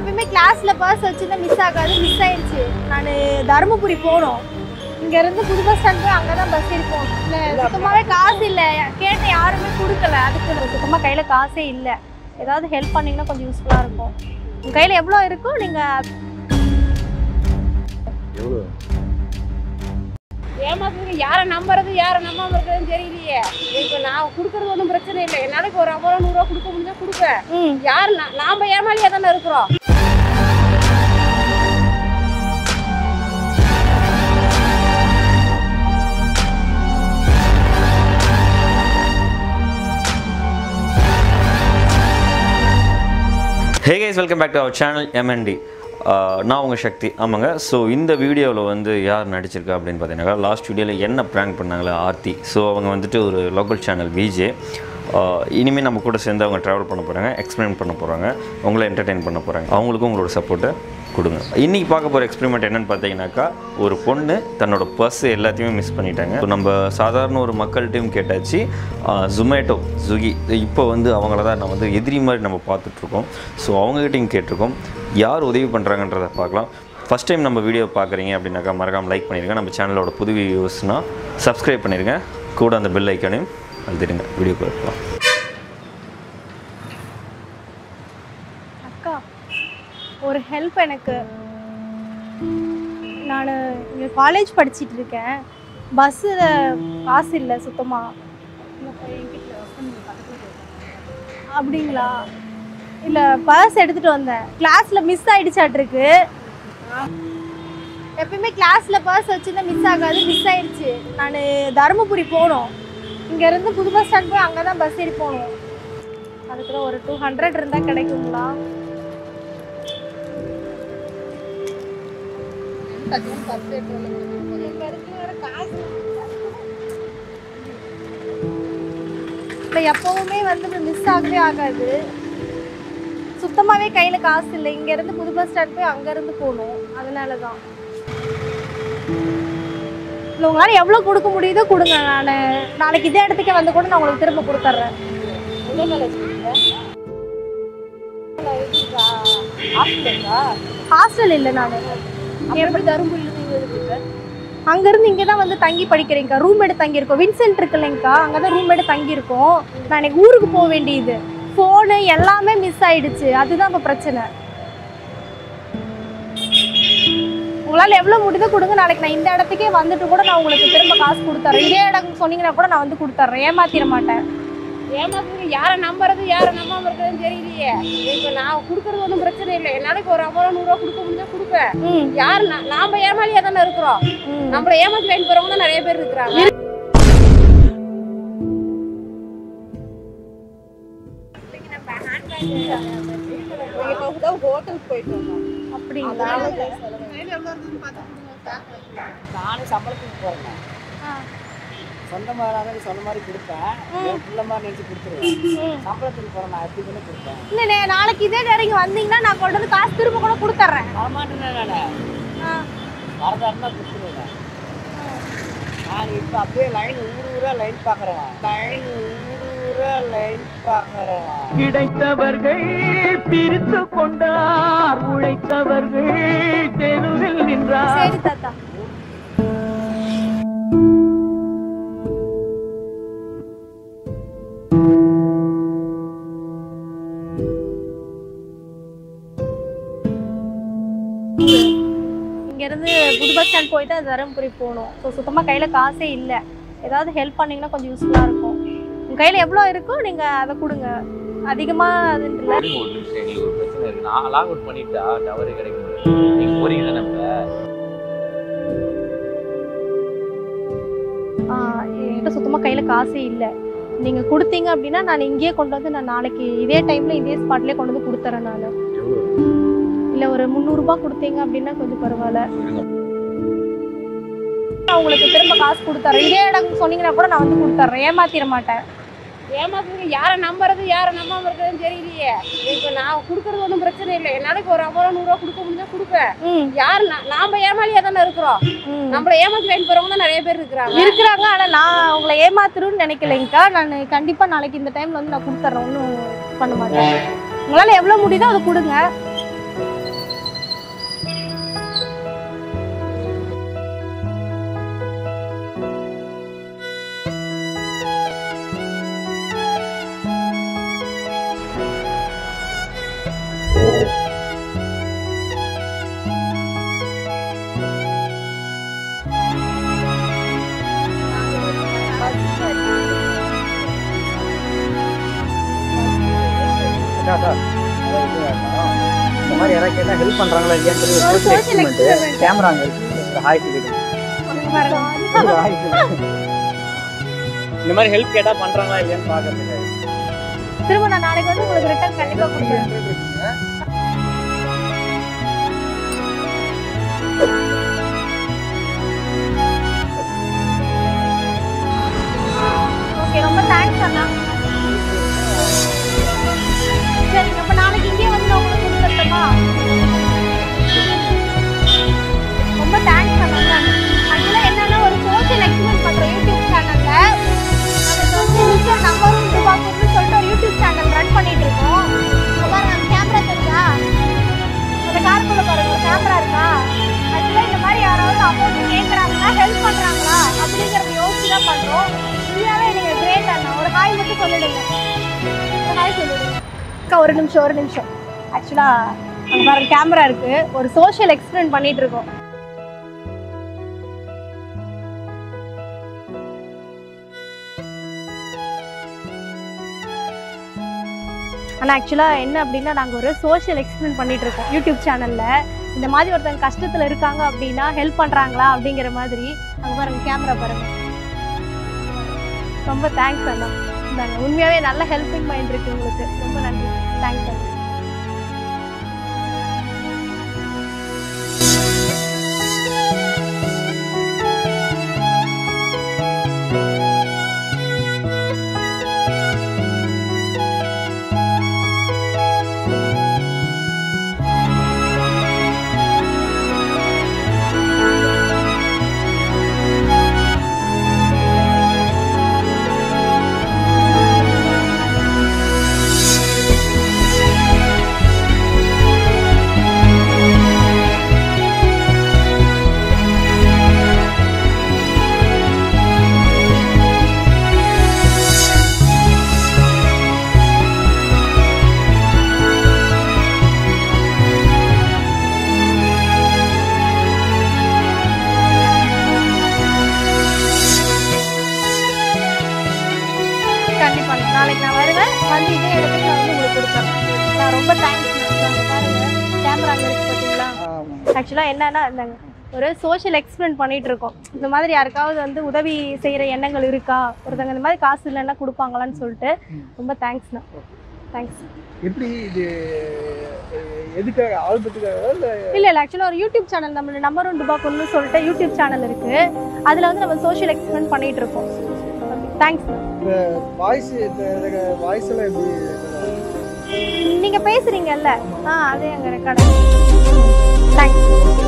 எப்பயுமே கிளாஸ்ல பர்ஸ் வச்சிருந்தா மிஸ் ஆகாது மிஸ் ஆயிடுச்சு நான் தருமபுரி போகணும் இங்க இருந்து புது பஸ் ஸ்டாண்ட் போய் அங்கதான் பஸ் இருக்கும் இல்ல சுத்தமாவே காசு இல்ல கேட்டேன் யாருமே கொடுக்கல அதுக்கு எனக்கு சுத்தமா கையில காசே இல்ல ஏதாவது ஹெல்ப் பண்ணீங்கன்னா கொஞ்சம் யூஸ்ஃபுல்லா இருக்கும் உங்க கையில எவ்வளவு இருக்கோ நீங்க எவ்வளோ ஏமாத்துறதுக்கு யாரை நம்புறது யாரை நம்பாம இருக்கிறதுன்னு தெரியலையே இப்போ நான் கொடுக்கறது ஒன்றும் பிரச்சனை இல்லை என்னால இப்போ ஒரு ஐம்பது ரூபா நூறுரூவா கொடுக்க முடிஞ்சா கொடுப்பேன் ம் யார் நா- நாம ஏமாளியா தானே இருக்கிறோம் hey guys welcome back to our channel MNT நான் உங்கள் சக்தி ஆமாங்க ஸோ இந்த வீடியோவில் வந்து யார் நடிச்சிருக்கா அப்படின்னு பார்த்தீங்கன்னா லாஸ்ட் வீடியோவில் என்ன ப்ராங்க் பண்ணாங்களே ஆர்த்தி ஸோ அவங்க வந்துட்டு ஒரு லோக்கல் சேனல் விஜே இனிமேல் நம்ம கூட சேர்ந்து அவங்க ட்ராவல் பண்ண போகிறாங்க எக்ஸ்பிளைன் பண்ண போகிறாங்க உங்களை என்டர்டெயின் பண்ண போகிறாங்க அவங்களுக்கும் உங்களோட சப்போர்ட்டை கொடுங்க இன்றைக்கி பார்க்க போகிற எக்ஸ்பெரிமெண்ட் என்னென்னு பார்த்தீங்கன்னாக்கா ஒரு பொண்ணு தன்னோட பர்ஸ் எல்லாத்தையுமே மிஸ் பண்ணிட்டாங்க So, நம்ம சாதாரண ஒரு மக்கள்கிட்டையும் கேட்டாச்சு ஜொமேட்டோ ஸ்விக்கி இப்போ வந்து அவங்கள தான் நம்ம வந்து எதிரி மாதிரி நம்ம பார்த்துட்ருக்கோம் ஸோ அவங்ககிட்டையும் கேட்டிருக்கோம் யார் உதவி பண்ணுறாங்கன்றதை பார்க்கலாம் ஃபஸ்ட் டைம் நம்ம வீடியோ பார்க்குறீங்க அப்படின்னாக்கா மறக்காமல் லைக் பண்ணிடுங்க நம்ம சேனலோட புது வியூஸ்னால் சப்ஸ்கிரைப் பண்ணிடுங்க கூட அந்த பெல் ஐக்கானையும் அழுத்திடுங்க வீடியோ பார்க்கலாம் அக்கா ஒரு ஹெல்ப் எனக்கு நான் இங்கே காலேஜ் படிச்சிட்டு இருக்கேன் பஸ்ஸில் காசு இல்லை சுத்தமாக அப்படிங்களா இல்லை பர்ஸ் எடுத்துகிட்டு வந்தேன் கிளாஸில் மிஸ் ஆயிடுச்சாட்டிருக்கு எப்பயுமே கிளாஸில் பர்ஸ் வச்சுருந்தா மிஸ் ஆகாது மிஸ் ஆயிடுச்சு நான் தருமபுரி போகணும் இங்கேருந்து புது பஸ் ஸ்டாண்ட் போய் அங்கே தான் பஸ் ஏறி போகணும் அதுக்கு தான் ஒரு டூ ஹண்ட்ரட் இருந்தால் கிடைக்குங்களா இல்லை எப்பவுமே வந்து மிஸ் ஆகவே ஆகாது சுத்தமாகவே கையில் காசு இல்லை இங்கேருந்து புது பஸ் ஸ்டாண்ட் போய் அங்கேருந்து போகணும் அதனால தான் இல்லை உங்களால் எவ்வளோ கொடுக்க முடியுதோ கொடுங்க நான் நாளைக்கு இதே இடத்துக்கே வந்து கூட நான் உங்களுக்கு திரும்ப கொடுத்துட்றேன் ஹாஸ்டல் இல்லை நான் எப்படி தருமபுரியில இருந்து அங்கேருந்து இங்கே தான் வந்து தங்கி படிக்கிறேங்க்கா ரூம் எடுத்து தங்கியிருக்கோம் வின்சென்ட் இருக்கு இல்லைங்கக்கா அங்கே தான் ரூம் எடுத்து தங்கியிருக்கோம் நான் எனக்கு ஊருக்கு போக வேண்டியது ஃபோனு எல்லாமே மிஸ் ஆயிடுச்சு அதுதான் இப்போ பிரச்சனை உங்களால் எவ்வளோ முடியுதோ கொடுங்க நாளைக்கு நான் இந்த இடத்துக்கே வந்துட்டு கூட நான் உங்களுக்கு திரும்ப காசு கொடுத்துட்றேன் இதே இடம் சொன்னீங்கன்னா கூட நான் வந்து கொடுத்துட்றேன் ஏமாத்திட மாட்டேன் ஏமாத்துறதுக்கு யாரை நம்புறது யாரை நம்பாம இருக்கிறதுன்னு தெரியலையே இப்போ நான் கொடுக்கறது ஒன்றும் பிரச்சனை இல்லை என்னால இப்போ ஒரு ஐம்பது ரூபா நூறுரூவா கொடுக்க முடிஞ்சா கொடுப்பேன் ம் யார் நா- நாம ஏமாளியா தானே இருக்கிறோம் ம் நம்மள ஏமாத்தி வாங்கி போறவங்க தான் நிறைய பேர் இருக்கிறாங்க ஹோட்டலுக்கு போயிட்டு வந்தோம் அப்படிங்களா நானும் சம்பளத்துக்கு போறேன் ஆ. சொந்தமாக தான் சொன்ன மாதிரி கொடுப்பேன் என் பிள்ளை மாதிரி நினச்சி கொடுத்துருவேன் ம் சம்பளத்துக்கு போறேன் நான் எப்படி பண்ணி கொடுப்பேன் இல்லைண்ணே நாளைக்கு இதே நேரம் இங்கே வந்தீங்கன்னா நான் கொண்டு வந்து காசு திரும்ப கூட கொடுத்துட்றேன் வரமாட்டேன் நான் ஆ வரதாருன்னா கொடுத்துருவேன் நான் இப்போ அப்படியே லைன் ஊர் ஊரா லைன் பார்க்குறேன் லைன் ஊர் ஊரா லைன் பார்க்குறேன் கிடைத்தவர்கள் பிரித்து கொண்டார் உழைத்தவர்கள் தெருவில் நின்றார் சரி தாத்தா இங்கேருந்து புது பஸ் ஸ்டாண்ட் போயிட்டு அது தருமபுரி போகணும் ஸோ சுத்தமாக கையில் காசே இல்லை ஏதாவது ஹெல்ப் பண்ணீங்கன்னா கொஞ்சம் யூஸ்ஃபுல்லாக இருக்கும் உங்கள் கையில் எவ்வளோ இருக்கோ நீங்கள் அதை கொடுங்க அதிகமாக அதுன்னு இல்லை இருங்க ஒரு நிமிஷம் எங்களுக்கு ஒரு பிரச்சனை இருக்கு நான் லாக் அவுட் பண்ணிட்டா டவரே கிடைக்க முடியும் நீங்க போறீங்க நம்ம ஆ, என்கிட்ட சுத்தமாக கையில் காசே இல்லை நீங்கள் கொடுத்தீங்க அப்படின்னா நான் இங்கேயே கொண்டு வந்து நான் நாளைக்கு இதே டைமில் இதே ஸ்பாட்லேயே கொண்டு வந்து கொடுத்துறேன் நான் இல்லை ஒரு முந்நூறுரூபா கொடுத்தீங்க அப்படின்னா கொஞ்சம் பரவாயில்ல நான் உங்களுக்கு திரும்ப காசு கொடுத்துறேன் இதே இடம் சொன்னீங்கன்னா கூட நான் வந்து கொடுத்துட்றேன் ஏமாத்திட மாட்டேன் ஏமாத்துறதுக்கு யாரை நம்புறது யாரை நம்பாம இருக்கிறதுன்னு தெரியலையே இப்போ நான் கொடுக்கறது ஒன்றும் பிரச்சனை இல்லை என்னால இப்போ ஒரு ஐம்பது ரூபா நூறுரூவா கொடுக்க முடிஞ்சா கொடுப்பேன் ம் யார் நா- நாம ஏமாளியா தானே இருக்கிறோம் ம் நம்மள ஏமாத்தி வாங்கி போறவங்க தான் நிறைய பேர் இருக்கிறாங்க இருக்கிறாங்க ஆனால் நான் உங்களை ஏமாத்துறேன்னு நினைக்கலைங்கக்கா நான் கண்டிப்பாக நாளைக்கு இந்த டைமில் வந்து நான் கொடுத்துட்றேன் ஒன்றும் பண்ண மாட்டேன் உங்களால் எவ்வளோ முடியுதோ அதை கொடுங்க அக்கா, அக்கா, அதாவது அக்கா, இந்த மாதிரி யாராவது கேட்டால் ஹெல்ப் பண்ணுறாங்களா இல்லையான்றது ஒரு ஒரு social எக்ஸ்பெரிமெண்ட் experiment. கேமரா அங்கே இருக்கு ஹாய் சொல்லிடுங்க ஒரு hi சொல்லுங்க. இந்த மாதிரி ஹெல்ப் கேட்டால் பண்ணுறாங்களா இல்லையான்னு பார்க்கறதுக்கு திரும்ப நான் நாளைக்கு வந்து உங்களுக்கு ரிட்டர்ன் கண்டிப்பா கொடுக்குறேன் ஓகே ரொம்ப தேங்க்ஸ் அண்ணா சரி அப்ப நாளைக்கு இங்கே வந்து நான் உங்களுக்கு கொடுத்துருட்டோமா ரொம்ப தேங்க்ஸ் அண்ணா ஆக்சுவலாக என்னன்னா ஒரு சோஷியல் எக்ஸ்பிளைன் பண்றோம் யூடியூப் சேனல்ல அதுக்கு வந்து மிஸ்டர் நம்பரும் துபாக்கூர்னு சொல்லிட்டு ஒரு யூடியூப் சேனல் ரன் பண்ணிட்டு இருக்கோம் இங்க பாருங்க அந்த கேமரா தெரியுதா அந்த காருக்குள்ள பாருங்க ஒரு கேமரா இருக்கா ஆக்சுவலாக இந்த மாதிரி யாராவது அமௌண்ட் கேட்குறாங்களா ஹெல்ப் பண்றாங்களா அப்படிங்கறத யோசிச்சு தான் பண்றோம் உண்மையாவே நீங்க கிரேட் அண்ணா ஒரு ஹாய் மட்டும் சொல்லிடுங்க ஒரு ஹாய் சொல்லிடுங்க அக்கா ஒரு நிமிஷம் ஒரு நிமிஷம் ஆக்சுவலா அங்க பாருங்க கேமரா இருக்கு ஒரு சோஷியல் எக்ஸ்பிளைன் பண்ணிட்டு இருக்கோம் ஆனால் ஆக்சுவலாக என்ன அப்படின்னா நாங்கள் ஒரு சோஷியல் எக்ஸ்பிளைன் பண்ணிட்டு இருக்கோம் யூடியூப் சேனலில் இந்த மாதிரி ஒருத்தங்க கஷ்டத்தில் இருக்காங்க அப்படின்னா ஹெல்ப் பண்ணுறாங்களா அப்படிங்கிற மாதிரி அங்கே பாருங்க கேமரா பாருங்க ரொம்ப தேங்க்ஸ் அண்ணா இந்தாங்க உண்மையாகவே நல்ல ஹெல்பிங் மைண்ட் இருக்கு உங்களுக்கு ரொம்ப நன்றி தேங்க்ஸ் அண்ணா கண்டிப்பா நாளைக்கு நான் வருவேன் வந்து இதே இடத்துல நான் வந்து உங்களுக்கு கொடுப்பேன் நான் ரொம்ப தேங்க்ஸ் பாருங்க கேமரா அங்கே இருக்கு பார்த்தீங்களா ஆக்சுவலாக என்னன்னா இந்தாங்க ஒரு சோஷியல் எக்ஸ்பிளைன் பண்ணிட்டு இருக்கோம் இந்த மாதிரி யாருக்காவது வந்து உதவி செய்கிற எண்ணங்கள் இருக்கா ஒருத்தங்க இந்த மாதிரி காசு இல்லைன்னா கொடுப்பாங்களான்னு சொல்லிட்டு ரொம்ப தேங்க்ஸ்ண்ணா தேங்க்ஸ் எப்படி இது அஹ், எதுக்காக ஆல்பத்துக்காக இல்லை இல்லை இல்லை ஆக்சுவலாக ஒரு யூடியூப் சேனல் நம்மளோட நம்பர் ஒன் டுபாக்குன்னு சொல்லிட்டு யூடியூப் சேனல் இருக்கு அதில் வந்து நம்ம சோஷியல் எக்ஸ்பிளைன் பண்ணிட்டு இருக்கோம் தேங்க்ஸ் வாய்ஸ் இந்த வாய்ஸ் எல்லாம் எப்படி நீங்கள் பேசுறீங்கல்ல ஆ அதே அங்கே record thanks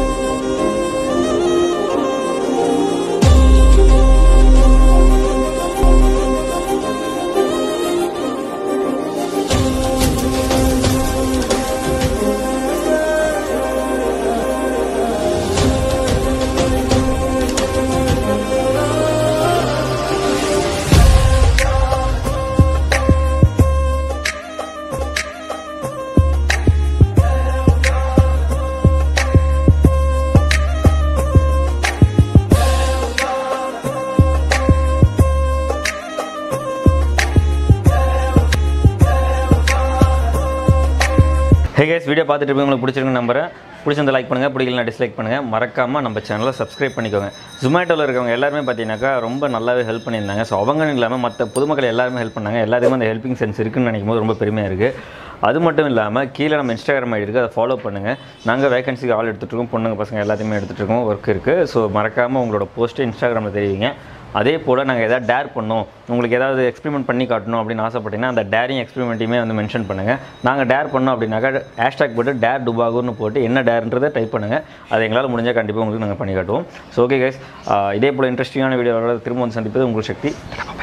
hey guys video பார்த்துட்டு இருப்பீங்க உங்களுக்கு பிடிச்சிருக்கு நம்புறேன் பிடிச்சிருந்தா லைக் பண்ணுங்கள் பிடிக்கலனா டிஸ்லைக் பண்ணுங்கள் மறக்காமல் நம்ம சேனலை சப்ஸ்கிரைப் பண்ணிக்கோங்க ஜொமேட்டோவில் இருக்கவங்க எல்லாருமே பார்த்தீங்கன்னாக்கா ரொம்ப நல்லாவே ஹெல்ப் பண்ணியிருந்தாங்க ஸோ அவங்கன்னு இல்லாமல் மற்ற பொதுமக்கள் எல்லாருமே ஹெல்ப் பண்ணாங்க எல்லாருமே அந்த ஹெல்பிங் சென்ஸ் இருக்குன்னு நினைக்கும் போது ரொம்ப பெருமையாக இருக்குது அது மட்டும் இல்லாமல் கீழே நம்ம இன்ஸ்டாகிராம் ஐடி இருக்குது அதை ஃபாலோ பண்ணுங்கள் நாங்கள் வேகன்சிக்கு ஆள் எடுத்துகிட்டு இருக்கோம் பொண்ணுங்க பசங்க எல்லாத்தையுமே எடுத்துகிட்டு இருக்கோம் ஒர்க் இருக்குது ஸோ மறக்காமல் உங்களோட போஸ்ட்டு இன்ஸ்டாகிராமில் தெரிவிங்க அதே போல் நாங்கள் எதாவது டேர் பண்ணோம் உங்களுக்கு ஏதாவது எக்ஸ்பெரிமெண்ட் பண்ணி காட்டணும் அப்படின்னு ஆசைப்பட்டீங்கன்னா அந்த டேரிங் எக்ஸ்பெரிமெண்ட்டையுமே வந்து மென்ஷன் பண்ணுங்கள் நாங்கள் டேர் பண்ணோம் அப்படின்னாக்கா ஹேஷ்டாக் போட்டு டேர் டுபாகூர்னு போட்டு என்ன டேர்ன்றதை டைப் பண்ணுங்கள் அது எங்களால் முடிஞ்சால் கண்டிப்பாக உங்களுக்கு நாங்கள் பண்ணி காட்டுவோம் ஸோ ஓகே கைஸ் இதே போல் இன்ட்ரெஸ்டிங்கான வீடியோவோட திரும்ப வந்து சந்திப்பது உங்கள் சக்தி